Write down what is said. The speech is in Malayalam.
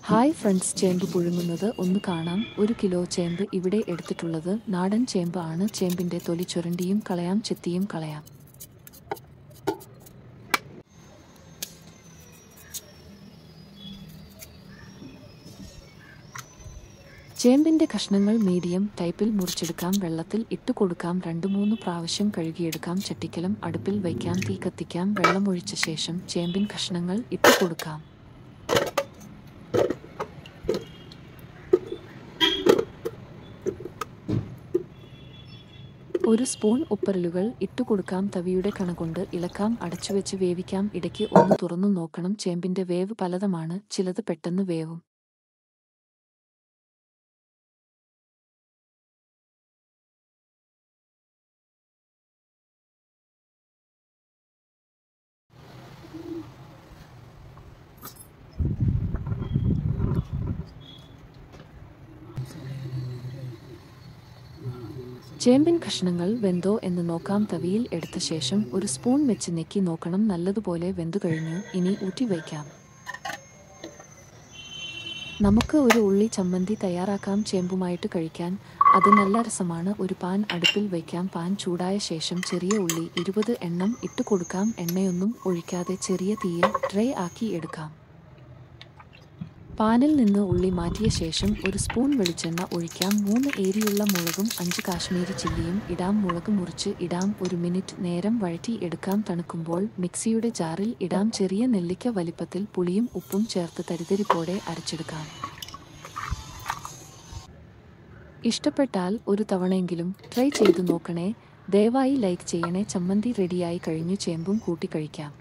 ഹായ് ഫ്രണ്ട്സ് ചേമ്പ് പുഴുങ്ങുന്നത് ഒന്ന് കാണാം ഒരു കിലോ ചേമ്പ് ഇവിടെ എടുത്തിട്ടുള്ളത് നാടൻ ചേമ്പ് ആണ് ചേമ്പിന്റെ തൊലി ചുരണ്ടിയും കളയാം ചെത്തിയും കളയാം ചേമ്പിന്റെ കഷ്ണങ്ങൾ മീഡിയം ടൈപ്പിൽ മുറിച്ചെടുക്കാം വെള്ളത്തിൽ ഇട്ട് കൊടുക്കാം രണ്ടു മൂന്ന് പ്രാവശ്യം കഴുകിയെടുക്കാം ചട്ടിക്കലം അടുപ്പിൽ വയ്ക്കാം തീ കത്തിക്കാം വെള്ളമൊഴിച്ച ശേഷം ചേമ്പിൻ കഷ്ണങ്ങൾ ഇട്ട് കൊടുക്കാം ഒരു സ്പൂൺ ഉപ്പരലുകൾ ഇട്ടുകൊടുക്കാം തവിയുടെ കണകൊണ്ട് ഇളക്കാം അടച്ചുവെച്ച് വേവിക്കാം ഇടയ്ക്ക് ഒന്ന് തുറന്നു നോക്കണം ചേമ്പിന്റെ വേവ് പലതമാണ് ചിലത് പെട്ടെന്ന് വേവും ചേമ്പിൻ കഷ്ണങ്ങൾ വെന്തോ എന്ന് നോക്കാം തവിയിൽ എടുത്ത ശേഷം ഒരു സ്പൂൺ വെച്ച് നെക്കി നോക്കണം നല്ലതുപോലെ വെന്തു കഴിഞ്ഞു ഇനി ഊറ്റി വയ്ക്കാം നമുക്ക് ഒരു ഉള്ളി ചമ്മന്തി തയ്യാറാക്കാം ചേമ്പുമായിട്ട് കഴിക്കാൻ അത് നല്ല രസമാണ് ഒരു പാൻ അടുപ്പിൽ വയ്ക്കാം പാൻ ചൂടായ ശേഷം ചെറിയ ഉള്ളി ഇരുപത് എണ്ണം ഇട്ട് കൊടുക്കാം എണ്ണയൊന്നും ഒഴിക്കാതെ ചെറിയ തീയിൽ ഡ്രൈ ആക്കി എടുക്കാം പാനിൽ നിന്ന് ഉള്ളി മാറ്റിയ ശേഷം ഒരു സ്പൂൺ വെളിച്ചെണ്ണ ഒഴിക്കാം മൂന്ന് ഏരിയുള്ള മുളകും അഞ്ച് കാശ്മീരി ചില്ലിയും ഇടാം മുളക് മുറിച്ച് ഇടാം ഒരു മിനിറ്റ് നേരം വഴറ്റി എടുക്കാം തണുക്കുമ്പോൾ മിക്സിയുടെ ജാറിൽ ഇടാം ചെറിയ നെല്ലിക്ക വലിപ്പത്തിൽ പുളിയും ഉപ്പും ചേർത്ത് തരിതരിപ്പോടെ അരച്ചെടുക്കാം ഇഷ്ടപ്പെട്ടാൽ ഒരു തവണയെങ്കിലും ട്രൈ ചെയ്തു നോക്കണേ ദയവായി ലൈക്ക് ചെയ്യണേ ചമ്മന്തി റെഡിയായി കഴിഞ്ഞു ചേമ്പും കൂട്ടി കഴിക്കാം